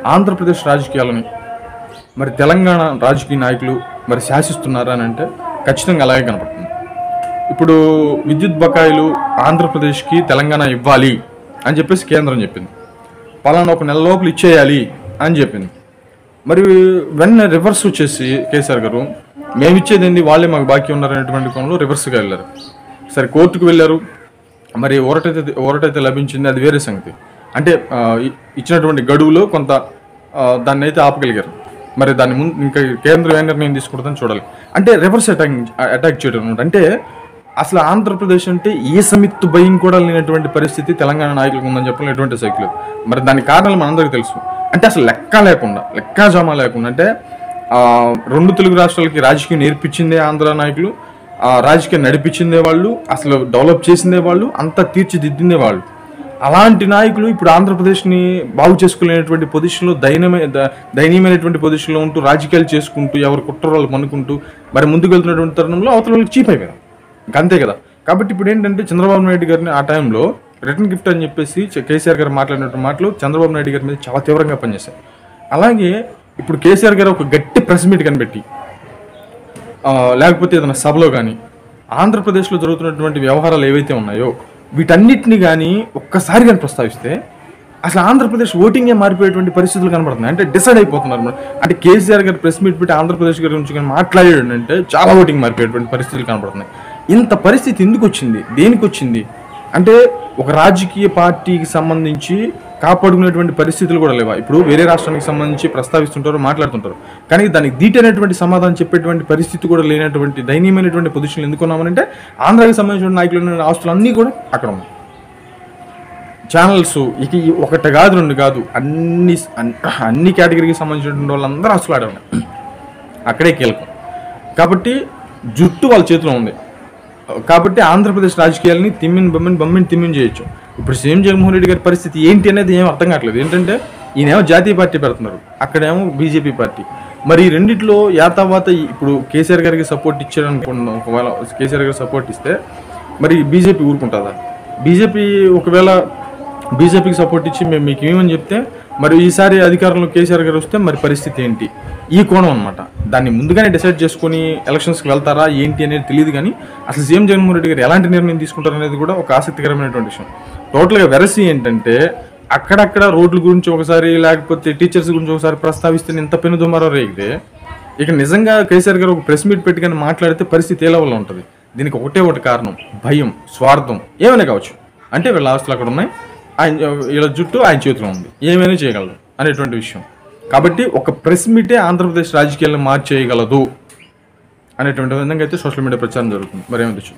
ఆంధ్రప్రదేశ్ రాజకీయాలని మరి తెలంగాణ రాజకీయ నాయకులు మరి శాసిస్తున్నారా అని అంటే ఖచ్చితంగా అలాగే కనపడుతుంది ఇప్పుడు విద్యుత్ బకాయిలు ఆంధ్రప్రదేశ్కి తెలంగాణ ఇవ్వాలి అని చెప్పేసి కేంద్రం చెప్పింది పలానా ఒక నెల లోపల ఇచ్చేయాలి అని చెప్పింది మరి వెన్న రివర్స్ వచ్చేసి కేసీఆర్ గారు మేము ఇచ్చేది ఏంది వాళ్ళే మాకు బాకీ ఉన్నారనేటువంటి కోణంలో రివర్స్గా వెళ్ళారు సరే కోర్టుకు వెళ్ళారు మరి ఓరటైతే ఓరటైతే లభించింది అది వేరే సంగతి అంటే ఆ, ఇ- ఇచ్చినటువంటి గడువులో కొంత ఆ, దాన్ని అయితే ఆపగలిగారు మరి దాని ముందు ఇంకా కేంద్రం ఏ నిర్ణయం తీసుకుంటుందని చూడాలి అంటే రివర్స్ అటాక్ అటాక్ చేయడం అనమాట అంటే అసలు ఆంధ్రప్రదేశ్ అంటే ఏ సమిత్తు భయం కూడా లేనటువంటి పరిస్థితి తెలంగాణ నాయకులకు ఉందని చెప్పడం ఎటువంటి సైకిల్ మరి దాని కారణాలు మనందరికీ తెలుసు అంటే అసలు లెక్క లేకుండా లెక్కాజామా లేకుండా అంటే ఆ, రెండు తెలుగు రాష్ట్రాలకి రాజకీయం నేర్పించిందే ఆంధ్ర నాయకులు ఆ రాజకీయం నడిపించిందే వాళ్ళు అసలు డెవలప్ చేసిందే వాళ్ళు అంతా తీర్చిదిద్దిందే వాళ్ళు అలాంటి నాయకులు ఇప్పుడు ఆంధ్రప్రదేశ్ని బాగు చేసుకోలేనటువంటి పొజిషన్లో దయనమైన ద- దయనీయమైనటువంటి పొజిషన్లో ఉంటూ రాజకీయాలు చేసుకుంటూ ఎవరు కుట్ర వాళ్ళు మనుకుంటూ మరి ముందుకు వెళ్తున్నటువంటి తరుణంలో అవతల వాళ్ళకి చీప్ అయిపోయారు ఇంకా అంతే కదా కాబట్టి ఇప్పుడు ఏంటంటే చంద్రబాబు నాయుడు గారిని ఆ టైంలో రిటర్న్ గిఫ్ట్ అని చెప్పేసి చ- కేసీఆర్ గారు మాట్లాడినటువంటి మాటలు చంద్రబాబు నాయుడు గారి మీద చాలా తీవ్రంగా పనిచేశాయి అలాగే ఇప్పుడు కేసీఆర్ గారు ఒక గట్టి ప్రెస్ మీట్ కనిపెట్టి ఆ, లేకపోతే ఏదైనా సభలో కానీ ఆంధ్రప్రదేశ్లో జరుగుతున్నటువంటి వ్యవహారాలు ఏవైతే ఉన్నాయో వీటన్నిటిని కానీ ఒక్కసారి కానీ ప్రస్తావిస్తే అసలు ఆంధ్రప్రదేశ్ ఓటింగే మారిపోయేటువంటి పరిస్థితులు కనబడుతున్నాయి అంటే డిసైడ్ అయిపోతున్నారు అన్నమాట. అంటే కేసీఆర్ గారు ప్రెస్ మీట్ పెట్టి ఆంధ్రప్రదేశ్ గారి గురించి కానీ మాట్లాడాడు అంటే చాలా ఓటింగ్ మారిపోయేటువంటి పరిస్థితులు కనబడుతున్నాయి ఇంత పరిస్థితి ఎందుకు వచ్చింది దేనికి వచ్చింది అంటే ఒక రాజకీయ పార్టీకి సంబంధించి కాపాడుకునేటువంటి పరిస్థితులు కూడా లేవా ఇప్పుడు వేరే రాష్ట్రానికి సంబంధించి ప్రస్తావిస్తుంటారు మాట్లాడుతుంటారు కానీ దానికి ధీటైనటువంటి సమాధానం చెప్పేటువంటి పరిస్థితి కూడా లేనటువంటి దయనీయమైనటువంటి పొజిషన్ ఎందుకు ఉన్నామనంటే ఆంధ్రాకి సంబంధించిన నాయకులు ఉన్న ఆస్తులు అన్నీ కూడా అక్కడ ఉన్నాయి ఛానల్స్ ఇక ఈ ఒకటి కాదు రెండు కాదు అన్ని అన్- అన్ని కేటగిరీకి సంబంధించినటువంటి వాళ్ళందరూ అసలు ఆడే ఉన్నాయి అక్కడే కీలకం కాబట్టి జుట్టు వాళ్ళ చేతిలో ఉంది కాబట్టి ఆంధ్రప్రదేశ్ రాజకీయాలని తిమ్మిని బొమ్మిని బొమ్మిని తిమ్మిని చేయొచ్చు ఇప్పుడు సీఎం జగన్మోహన్ రెడ్డి గారి పరిస్థితి ఏంటి అనేది ఏం అర్థం కావట్లేదు ఏంటంటే ఈయనేమో జాతీయ పార్టీ పెడుతున్నారు అక్కడేమో బీజేపీ పార్టీ మరి ఈ రెండిట్లో యాతావాత ఇప్పుడు కేసీఆర్ గారికి సపోర్ట్ ఇచ్చారు అనుకుంటున్నాం ఒకవేళ కేసీఆర్ గారికి సపోర్ట్ ఇస్తే మరి బీజేపీ ఊరుకుంటుందా బీజేపీ ఒకవేళ బీజేపీకి సపోర్ట్ ఇచ్చి మేము మీకు ఏమని చెప్తే మరి ఈసారి అధికారంలో కేసీఆర్ గారు వస్తే మరి పరిస్థితి ఏంటి ఈ కోణం అనమాట దాన్ని ముందుగానే డిసైడ్ చేసుకొని ఎలక్షన్స్కి వెళ్తారా ఏంటి అనేది తెలియదు కానీ అసలు సీఎం జగన్మోహన్ రెడ్డి గారు ఎలాంటి నిర్ణయం తీసుకుంటారు అనేది కూడా ఒక ఆసక్తికరమైనటువంటి విషయం టోటల్గా వెరసి ఏంటంటే అక్కడక్కడ రోడ్ల గురించి ఒకసారి లేకపోతే టీచర్స్ గురించి ఒకసారి ప్రస్తావిస్తే ఇంత పెను దుమారం రేగితే ఇక నిజంగా కేసీఆర్ గారు ఒక ప్రెస్ మీట్ పెట్టి కానీ మాట్లాడితే పరిస్థితి ఏ లెవెల్లో ఉంటుంది దీనికి ఒకటే ఒకటి కారణం భయం స్వార్థం ఏమైనా కావచ్చు అంటే వీళ్ళ ఆస్తులు అక్కడ ఉన్నాయి ఆయన వీళ్ళ జుట్టు ఆయన చేతిలో ఉంది ఏమైనా చేయగలరు అనేటువంటి విషయం కాబట్టి ఒక ప్రెస్ మీటే ఆంధ్రప్రదేశ్ రాజకీయాలను మార్చేయగలదు అనేటువంటి విధంగా అయితే సోషల్ మీడియా ప్రచారం జరుగుతుంది మరి ఏమైతే